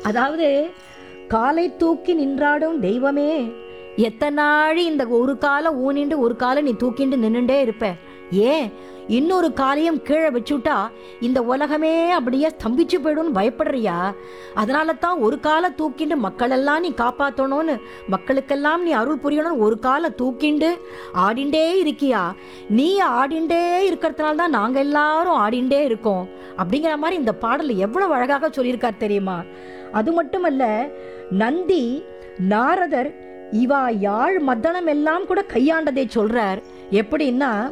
அதாவது காலை தூக்கி நின்றாடும் தெய்வமே எத்தனை நாழி இந்த ஒரு காலை ஊனிண்டு ஒரு காலை நீ தூக்கிண்டு நின்னுண்டே இருப்ப ஏன் இன்னொரு காலையும் கீழே வச்சுட்டா இந்த உலகமே அப்படியே ஸ்தம்பிச்சு போயிடும்னு பயப்படுறியா அதனால தான் ஒரு காலை தூக்கிண்டு மக்களெல்லாம் நீ காப்பாற்றணும்னு மக்களுக்கெல்லாம் நீ அருள் புரியணும்னு ஒரு காலை தூக்கிண்டு ஆடிண்டே இருக்கியா நீ ஆடிண்டே இருக்கிறதுனால தான் நாங்கள் எல்லாரும் ஆடிண்டே இருக்கோம் அப்படிங்கிற மாதிரி இந்த பாடல் எவ்வளவு அழகாக சொல்லியிருக்கார் தெரியுமா அது மட்டுமல்ல நந்தி நாரதர் இவா யாழ் மத்தளம் எல்லாம் கூட கையாண்டதை சொல்றார் எப்படின்னா